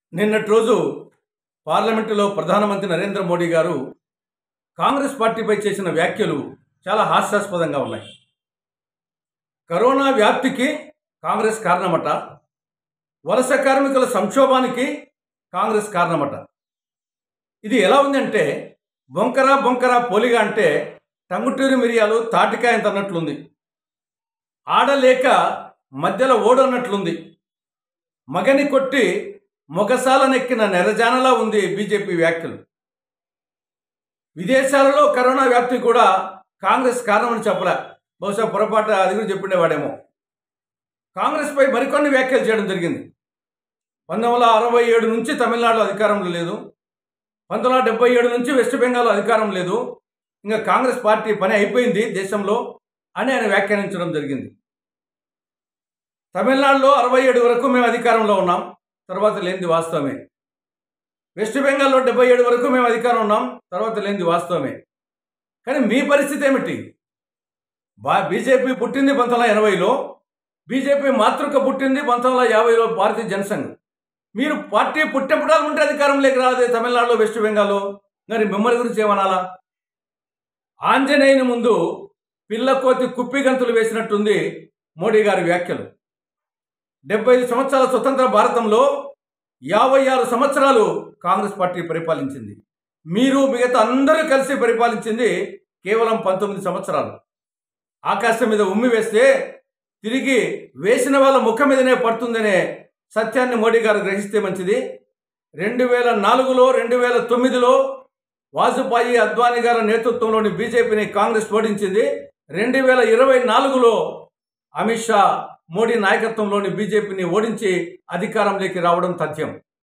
నిన్నటి రోజు పార్లమెంటులో ప్రధానమంత్రి నరేంద్ర మోడీ గారు కాంగ్రెస్ పార్టీపై చేసిన వ్యాఖ్యలు చాలా హాస్యాస్పదంగా ఉన్నాయి కరోనా వ్యాప్తికి కాంగ్రెస్ కారణమట వలస కార్మికుల సంక్షోభానికి కాంగ్రెస్ కారణమట ఇది ఎలా ఉందంటే బొంకరా బొంకరా పోలిగా అంటే టంగుటూరి మిరియాలు తాటికాయంత అన్నట్లుంది ఆడలేక మధ్యలో ఓడన్నట్లుంది మగని కొట్టి మొగసాలనెక్కిన నెరజానలా ఉంది బీజేపీ వ్యాఖ్యలు విదేశాలలో కరోనా వ్యాప్తి కూడా కాంగ్రెస్ కారణమని చెప్పలే బహుశా పొరపాటు అది కూడా చెప్పిండేవాడేమో కాంగ్రెస్పై మరికొన్ని వ్యాఖ్యలు చేయడం జరిగింది పంతొమ్మిది వందల అరవై ఏడు నుంచి తమిళనాడు అధికారంలో లేదు పంతొమ్మిది వందల డెబ్బై ఏడు నుంచి వెస్ట్ బెంగాల్ అధికారం లేదు ఇంకా కాంగ్రెస్ పార్టీ పని అయిపోయింది దేశంలో అని ఆయన వ్యాఖ్యానించడం జరిగింది తమిళనాడులో అరవై ఏడు వరకు మేము అధికారంలో ఉన్నాం తర్వాత లేనిది వాస్తవమే వెస్ట్ బెంగాల్లో డెబ్బై ఏడు వరకు మేము అధికారం ఉన్నాం తర్వాత లేనిది వాస్తవమే కానీ మీ పరిస్థితి ఏమిటి బా బీజేపీ పుట్టింది పంతొమ్మిది వందల ఎనభైలో బీజేపీ మాతృక పుట్టింది పంతొమ్మిది వందల యాభైలో భారతీయ జనసంఘ్ మీరు పార్టీ పుట్టెప్పుడాలు ఉంటే అధికారంలోకి రాదే తమిళనాడులో వెస్ట్ బెంగాల్లో మరి మిమ్మల్ని గురించి ఏమనాలా ఆంజనేయుని ముందు పిల్లకోతి కుప్పి గంతులు వేసినట్టుంది మోడీ గారి వ్యాఖ్యలు డెబ్బై ఐదు సంవత్సరాల స్వతంత్ర భారతంలో యాభై ఆరు సంవత్సరాలు కాంగ్రెస్ పార్టీ పరిపాలించింది మీరు మిగతా అందరూ కలిసి పరిపాలించింది కేవలం పంతొమ్మిది సంవత్సరాలు ఆకాశం మీద ఉమ్మి వేస్తే తిరిగి వేసిన వాళ్ళ ముఖం మీదనే పడుతుందనే సత్యాన్ని మోడీ గారు గ్రహిస్తే మంచిది రెండు వేల నాలుగులో రెండు వేల తొమ్మిదిలో వాజపేయి అద్వానీ గారి నేతృత్వంలోని బీజేపీని కాంగ్రెస్ ఓడించింది రెండు వేల ఇరవై నాలుగులో అమిత్ షా మోడీ నాయకత్వంలోని బీజేపీని ఓడించి అధికారంలోకి రావడం తథ్యం